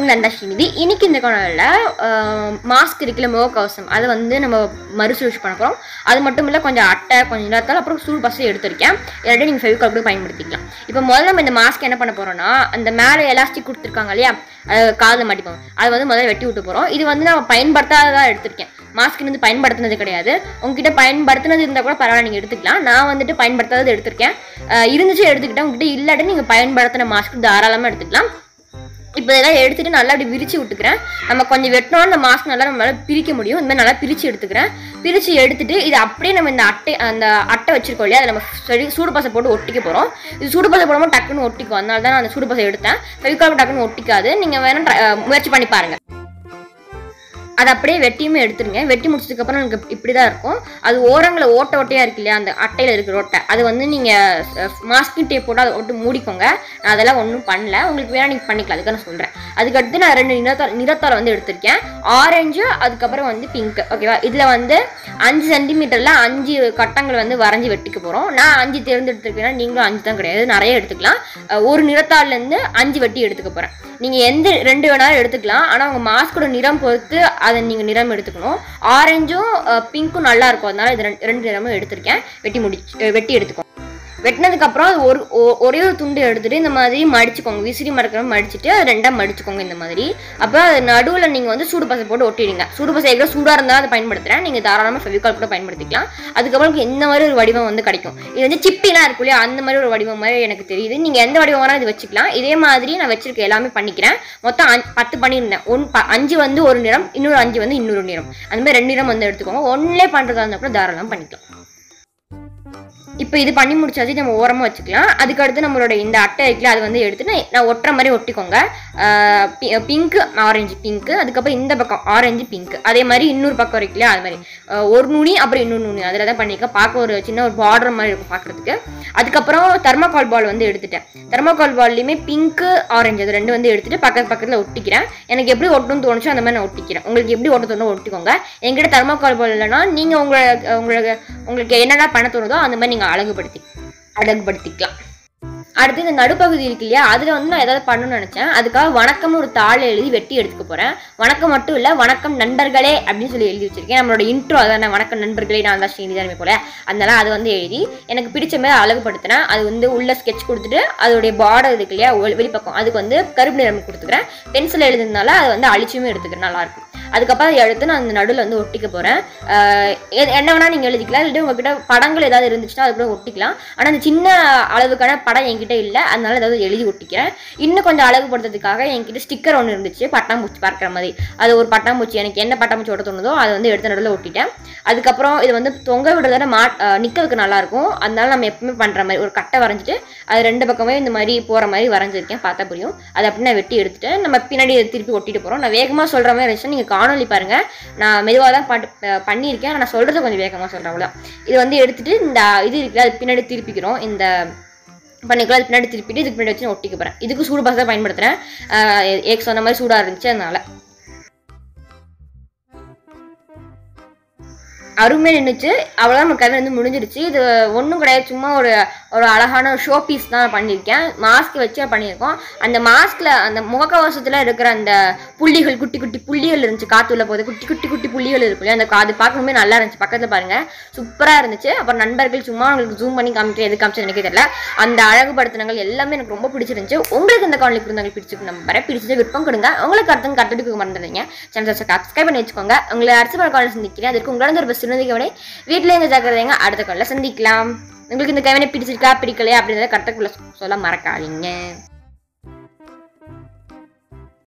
நந்தா ஸ்ரீநிதி இன்னைக்கு இந்த காணொலியில் மாஸ்க் இருக்குல்ல முகக்கவசம் அதை வந்து நம்ம மறுசுழற்சி பண்ண போகிறோம் அது மட்டும் இல்லை கொஞ்சம் அட்டை கொஞ்சம் நேரத்தால் அப்புறம் சூடு பசை எடுத்திருக்கேன் இல்லாட்டி நீங்கள் ஃபெவிகால் கூட பயன்படுத்திக்கலாம் இப்போ முதல்ல நம்ம இந்த மாஸ்க் என்ன பண்ண போகிறோம்னா அந்த மேலே எலாஸ்டிக் கொடுத்துருக்காங்க இல்லையா அது காதில் மாட்டிப்போம் அதை வந்து முதல்ல வெட்டி விட்டு போகிறோம் இது வந்து நான் பயன்படுத்தாததாக எடுத்திருக்கேன் மாஸ்க் வந்து பயன்படுத்தினது கிடையாது உங்ககிட்ட பயன்படுத்தினது இருந்தால் கூட பரவாயில்ல நீங்கள் எடுத்துக்கலாம் நான் வந்துட்டு பயன்படுத்தாதது எடுத்திருக்கேன் அஹ் இருந்துச்சு எடுத்துக்கிட்டேன் உங்ககிட்ட இல்லாட்டி நீங்கள் பயன்படுத்தின மாஸ்க் தாராளமாக எடுத்துக்கலாம் இப்போ இதெல்லாம் எடுத்துட்டு நல்லா அப்படி விரிச்சு விட்டுக்கிறேன் நம்ம கொஞ்சம் வெட்டினோம் அந்த மாஸ்க் நல்லா நம்மளால பிரிக்க முடியும் இந்த மாதிரி நல்லா பிரிச்சு எடுத்துக்கிறேன் பிரிச்சு எடுத்துட்டு இது அப்படியே நம்ம இந்த அட்டை அந்த அட்டை வச்சிருக்கோம் இல்லையா அதை நம்ம சரி சூடு பசை போட்டு ஒட்டிக்க போகிறோம் இது சூடு பசை போடாமல் டக்குன்னு ஒட்டிக்கும் அதனால தான் நான் அந்த சூடு பசை எடுத்தேன் ஃபெவிகால் டக்குன்னு ஒட்டிக்காது நீங்கள் வேணா try- அஹ் முயற்சி பண்ணி பாருங்க அதை அப்படியே வெட்டியுமே எடுத்துருங்க வெட்டி முடிச்சதுக்கப்புறம் எனக்கு இப்படி தான் இருக்கும் அது ஓரங்களில் ஓட்ட ஓட்டையாக இருக்கு இல்லையா அந்த அட்டையில் இருக்கிற ஓட்டை அது வந்து நீங்கள் மாஸ்கிங் டேப் போட்டு அதை ஒட்டு மூடிக்கோங்க நான் அதெல்லாம் ஒன்றும் பண்ணல உங்களுக்கு வேணா நீங்கள் பண்ணிக்கலாம் அதுக்காக நான் சொல்கிறேன் அதுக்கடுத்து நான் ரெண்டு நிறத்தால் நிறத்தால் வந்து எடுத்திருக்கேன் ஆரஞ்சு அதுக்கப்புறம் வந்து பிங்க் ஓகேவா இதில் வந்து அஞ்சு சென்டிமீட்டரில் அஞ்சு கட்டங்கள் வந்து வரைஞ்சி வெட்டிக்க போகிறோம் நான் அஞ்சு தேர்ந்தெடுத்திருக்கேன்னா நீங்களும் அஞ்சு தான் கிடையாது நிறைய எடுத்துக்கலாம் அஹ் ஒரு நிறத்தாள்லேருந்து அஞ்சு வெட்டி எடுத்துக்க போகிறேன் நீங்கள் எந்த ரெண்டு வேணாலும் எடுத்துக்கலாம் ஆனால் உங்கள் மாஸ்கோட நிறம் பொறுத்து அதை நீங்கள் நிறம் எடுத்துக்கணும் ஆரஞ்சும் பிங்க்கும் நல்லா இருக்கும் அதனால இது ரெண்டு ரெண்டு நிறமும் எடுத்திருக்கேன் வெட்டி முடிச்சு வெட்டி எடுத்துக்கோங்க வெட்டினதுக்கப்புறம் அது ஒரு ஒ- ஒரே ஒரு துண்டு எடுத்துட்டு இந்த மாதிரி மடிச்சுக்கோங்க விசிறி மடக்கிற மடிச்சுட்டு அது ரெண்டாக மடிச்சுக்கோங்க இந்த மாதிரி அப்போ அது நடுவில் நீங்கள் வந்து சூடு பசை போட்டு ஒட்டிடுங்க சூடு பசை எவ்வளோ சூடாக இருந்தால் அதை பயன்படுத்துகிறேன் நீங்கள் தாராளமாக ஃபெவிகால் கூட பயன்படுத்திக்கலாம் அதுக்கப்புறம் உங்களுக்கு இந்த மாதிரி ஒரு வடிவம் வந்து கிடைக்கும் இது வந்து சிப்பிலாம் இருக்கும் இல்லையா அந்த மாதிரி ஒரு வடிவம் மாதிரி எனக்கு தெரியுது நீங்கள் எந்த வடிவம் வேணாலும் இது வச்சுக்கலாம் இதே மாதிரி நான் வச்சிருக்க எல்லாமே பண்ணிக்கிறேன் மொத்தம் அஞ்சு- பத்து பண்ணியிருந்தேன் ஒன் ப அஞ்சு வந்து ஒரு நிறம் இன்னொரு அஞ்சு வந்து இன்னொரு நிறம் அந்த மாதிரி ரெண்டு நிறம் வந்து எடுத்துக்கோங்க ஒன்லே பண்ணுறதா இருந்தால் கூட தாராளமாக பண்ணிக்கலாம் இப்போ இது பண்ணி முடிச்சாச்சு நம்ம ஓரமாக வச்சுக்கலாம் அதுக்கடுத்து நம்மளோட இந்த அட்டை இருக்குல்ல அது வந்து எடுத்து நான் நான் ஒட்டுற மாதிரி ஒட்டிக்கோங்க பிங்க்கு ஆரஞ்சு பிங்க்கு அதுக்கப்புறம் இந்த பக்கம் ஆரஞ்சு பிங்க் அதே மாதிரி இன்னொரு பக்கம் இருக்குல்ல அது மாதிரி அஹ் ஒரு நுனி அப்புறம் இன்னொரு நுனி அதில் தான் பண்ணியிருக்கேன் பார்க்க ஒரு சின்ன ஒரு பார்டர் மாதிரி இருக்கும் பார்க்குறதுக்கு அதுக்கப்புறம் தெர்மாகால் பால் வந்து எடுத்துட்டேன் தெர்மாகால் பால்லையுமே பிங்க்கு ஆரஞ்சு அது ரெண்டு வந்து எடுத்துட்டு பக்கத்து பக்கத்தில் ஒட்டிக்கிறேன் எனக்கு எப்படி ஒட்டணும்னு தோணுச்சோ அந்த மாதிரி நான் ஒட்டிக்கிறேன் உங்களுக்கு எப்படி ஒட்ட தோணும் ஒட்டிக்கோங்க என்கிட்ட தெர்மாகால் பால் இல்லைன்னா நீங்கள் உங்களை உங்களுக்கு உங்களுக்கு என்னென்ன பண்ண தோணுதோ அந்த மாதிரி நீங்கள் அழகுபடுத்தி அழகுபடுத்திக்கலாம் அடுத்து இந்த நடுப்பகுதி இருக்கு இல்லையா அதில் வந்து நான் ஏதாவது பண்ணணும்னு நினச்சேன் அதுக்காக வணக்கம் ஒரு தாள் எழுதி வெட்டி எடுத்துக்க போகிறேன் வணக்கம் மட்டும் இல்லை வணக்கம் நண்பர்களே அப்படின்னு சொல்லி எழுதி வச்சிருக்கேன் நம்மளோட இன்ட்ரோ அதான வணக்கம் நண்பர்களே நான் தான் ஸ்ரீனிதானமே போல அதனால அது வந்து எழுதி எனக்கு பிடிச்ச மாதிரி அழகுபடுத்தினேன் அது வந்து உள்ள ஸ்கெட்ச் கொடுத்துட்டு அதோடைய பார்டர் இருக்கு இல்லையா வெளி- வெளிப்பக்கம் அதுக்கு வந்து கருப்பு நிறம் கொடுத்துக்கிறேன் பென்சில் எழுதுனால அதை வந்து அழிச்சுமே எடுத்துக்கிறேன் நல்லாயிருக்கும் அதுக்கப்புறம் அதை எடுத்து நான் அந்த நடுவில் வந்து ஒட்டிக்க போகிறேன் என்ன வேணால் நீங்கள் எழுதிக்கலாம் இல்லாட்டி உங்ககிட்ட படங்கள் ஏதாவது இருந்துச்சுன்னா அது கூட ஒட்டிக்கலாம் ஆனால் அந்த சின்ன அளவுக்கான படம் என்கிட்ட இல்லை அதனால ஏதாவது எழுதி ஒட்டிக்கிறேன் இன்னும் கொஞ்சம் அழகுபடுத்துறதுக்காக என்கிட்ட ஸ்டிக்கர் ஒன்று இருந்துச்சு பட்டாம்பூச்சி பார்க்குற மாதிரி அது ஒரு பட்டாம்பூச்சி எனக்கு என்ன பட்டாம்பூச்சி ஒட்ட தோணுதோ அதை வந்து எடுத்து நடுவில் ஒட்டிட்டேன் அதுக்கப்புறம் இது வந்து தொங்க விடுறத மா நிற்கிறதுக்கு நல்லாயிருக்கும் அதனால நம்ம எப்பவுமே பண்ணுற மாதிரி ஒரு கட்டை வரைஞ்சிட்டு அது ரெண்டு பக்கமே இந்த மாதிரி போகிற மாதிரி வரைஞ்சிருக்கேன் பார்த்தா புரியும் அதை அப்படி நான் வெட்டி எடுத்துட்டு நம்ம பின்னாடி இதை திருப்பி ஒட்டிட்டு போகிறோம் நான் வேகமாக சொல்கிற மாதிரி இருந்துச்சுன்னா நீங்கள் காணொலி பாருங்கள் நான் மெதுவாக தான் பாட்டு அஹ் பண்ணியிருக்கேன் ஆனா நான் சொல்கிறத கொஞ்சம் வேகமாக சொல்கிறேன் அவ்வளோ இது வந்து எடுத்துட்டு இந்த இது இருக்குல்ல அது பின்னாடி திருப்பிக்கிறோம் இந்த பண்ணிக்கலாம் அது பின்னாடி திருப்பிட்டு இதுக்கு பின்னாடி வச்சு நான் ஒட்டிக்க போகிறேன் இதுக்கு சூடு பாஸ் தான் பயன்படுத்துகிறேன் ஏக் சொன்ன மாதிரி சூடாக இருந்துச்சு அதனால அருமையாக நின்றுச்சு அவ்வளோதான் நம்ம கதை வந்து முடிஞ்சிருச்சு இது ஒன்றும் கிடையாது சும்மா ஒரு ஒரு அழகான ஷோ பீஸ் தான் பண்ணியிருக்கேன் மாஸ்க் வச்சு பண்ணியிருக்கோம் அந்த மாஸ்கில் அந்த முகக்கவசத்தில் இருக்கிற அந்த புள்ளிகள் குட்டி குட்டி புள்ளிகள் இருந்துச்சு காற்று உள்ள போது குட்டி குட்டி குட்டி புள்ளிகள் இருக்கும் இல்லையா அந்த கா- அது பார்க்கணுமே நல்லா இருந்துச்சு பக்கத்தில் பாருங்கள் சூப்பராக இருந்துச்சு அப்புறம் நண்பர்கள் சும்மா உங்களுக்கு ஜூம் பண்ணி காமிச்சு எது காமிச்சு எனக்கு தெரியல அந்த அழகுபடுத்தினங்கள் எல்லாமே எனக்கு ரொம்ப பிடிச்சிருந்துச்சு உங்களுக்கு இந்த காணொலி இருந்தாங்க பிடிச்சிருக்கு நம்ம வர பிடிச்சது விருப்பம் கொடுங்க உங்களுக்கு அடுத்த கட்டுக்கு மறந்துடுங்க சேனல் சப்ஸ்கிரைப் பண்ணி வச்சுக்கோங்க உங்களை அடுத்த ஒரு காலையில் சந்திக்கிறேன் அதற்கு உங்களோட ஒரு சிறந்த கவனை வீட்டில் எங்க ஜாக்கிரதைங்க அடுத்த காலையில் சந்திக்கலாம் உங்களுக்கு இந்த கவனை பிடிச்சிருக்கா பிடிக்கலையா அப்படின்றத கரெக்டாக சொல்ல மறக்காதீங்க